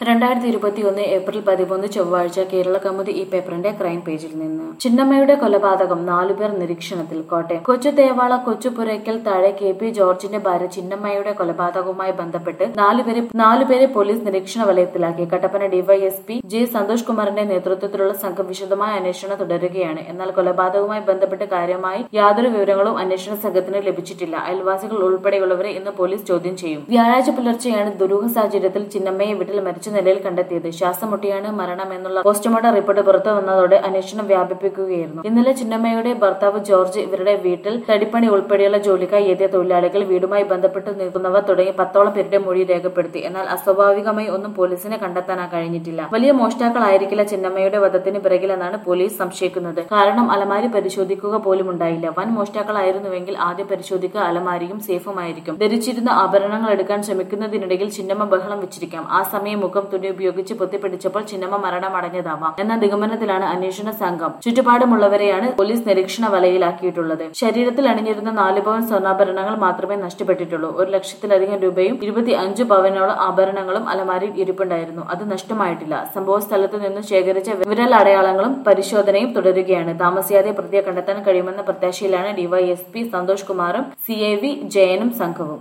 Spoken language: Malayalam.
രണ്ടായിരത്തി ഇരുപത്തിയൊന്ന് ഏപ്രിൽ പതിമൂന്ന് ചൊവ്വാഴ്ച കേരള കൗമുദി ഈ പേപ്പറിന്റെ ക്രൈം പേജിൽ നിന്ന് ചിന്നമ്മയുടെ കൊലപാതകം നാലുപേർ നിരീക്ഷണത്തിൽ കോട്ടയം കൊച്ചു തേവാള കൊച്ചുപുരയ്ക്കൽ താഴെ കെ പി ജോർജിന്റെ ഭാര്യ ചിന്നമ്മയുടെ കൊലപാതകവുമായി ബന്ധപ്പെട്ട് നാലുപേരെ നാലുപേരെ പോലീസ് നിരീക്ഷണ വലയത്തിലാക്കി കട്ടപ്പന ഡിവൈഎസ്പി ജെ സന്തോഷ് കുമാറിന്റെ നേതൃത്വത്തിലുള്ള സംഘം വിശദമായ അന്വേഷണം തുടരുകയാണ് എന്നാൽ കൊലപാതകവുമായി ബന്ധപ്പെട്ട് കാര്യമായി യാതൊരു വിവരങ്ങളും അന്വേഷണ സംഘത്തിന് ലഭിച്ചിട്ടില്ല അയൽവാസികൾ ഉൾപ്പെടെയുള്ളവരെ ഇന്ന് പോലീസ് ചോദ്യം ചെയ്യും വ്യാഴാഴ്ച പുലർച്ചെയാണ് ദുരൂഹ സാഹചര്യത്തിൽ ചിന്നമ്മയെ വീട്ടിൽ മരിച്ച നിലയിൽ കണ്ടെത്തിയത് ശ്വാസമുട്ടിയാണ് മരണമെന്നുള്ള പോസ്റ്റ്മോർട്ടം റിപ്പോർട്ട് പുറത്തു വന്നതോടെ അന്വേഷണം വ്യാപിപ്പിക്കുകയായിരുന്നു ഇന്നലെ ചിന്നമ്മയുടെ ഭർത്താവ് ജോർജ് ഇവരുടെ വീട്ടിൽ തടിപ്പണി ഉൾപ്പെടെയുള്ള ജോലിക്കായി എത്തിയ തൊഴിലാളികൾ വീടുമായി ബന്ധപ്പെട്ട് നിൽക്കുന്നവർ തുടങ്ങി പത്തോളം പേരുടെ മൊഴി രേഖപ്പെടുത്തി എന്നാൽ അസ്വാഭാവികമായി ഒന്നും പോലീസിനെ കണ്ടെത്താൻ കഴിഞ്ഞിട്ടില്ല വലിയ മോഷ്ടാക്കളായിരിക്കില്ല ചിന്നമ്മയുടെ വധത്തിന് പിറകിലെന്നാണ് പോലീസ് സംശയിക്കുന്നത് കാരണം അലമാരി പരിശോധിക്കുക പോലും ഉണ്ടായില്ല വൻ മോഷ്ടാക്കളായിരുന്നുവെങ്കിൽ ആദ്യം പരിശോധിക്കുക അലമാരിയും സേഫുമായിരിക്കും ധരിച്ചിരുന്ന ആഭരണങ്ങൾ എടുക്കാൻ ശ്രമിക്കുന്നതിനിടയിൽ ചിന്നമ്മ ബഹളം വെച്ചിരിക്കാം ആ സമയം മുഖം തുണി ഉപയോഗിച്ച് പൊത്തിപ്പിടിച്ചപ്പോൾ ചിന്നമ്മ മരണമടഞ്ഞതാവാം എന്ന നിഗമനത്തിലാണ് അന്വേഷണ സംഘം ചുറ്റുപാടുമുള്ളവരെയാണ് പോലീസ് നിരീക്ഷണ വലയിലാക്കിയിട്ടുള്ളത് ശരീരത്തിൽ അണിഞ്ഞിരുന്ന നാല് പവൻ സ്വർണ്ണാഭരണങ്ങൾ മാത്രമേ നഷ്ടപ്പെട്ടിട്ടുള്ളൂ ഒരു ലക്ഷത്തിലധികം രൂപയും ഇരുപത്തി അഞ്ച് പവനോളം ആഭരണങ്ങളും അലമാരിയിൽ ഇരിപ്പുണ്ടായിരുന്നു അത് നഷ്ടമായിട്ടില്ല സംഭവ സ്ഥലത്തു നിന്നും ശേഖരിച്ച വിരൽ അടയാളങ്ങളും പരിശോധനയും തുടരുകയാണ് താമസിയാതെ പ്രതിയെ കണ്ടെത്താൻ കഴിയുമെന്ന പ്രത്യാശയിലാണ് ഡിവൈഎസ്പി സന്തോഷ് കുമാറും സി ഐ വി ജയനും സംഘവും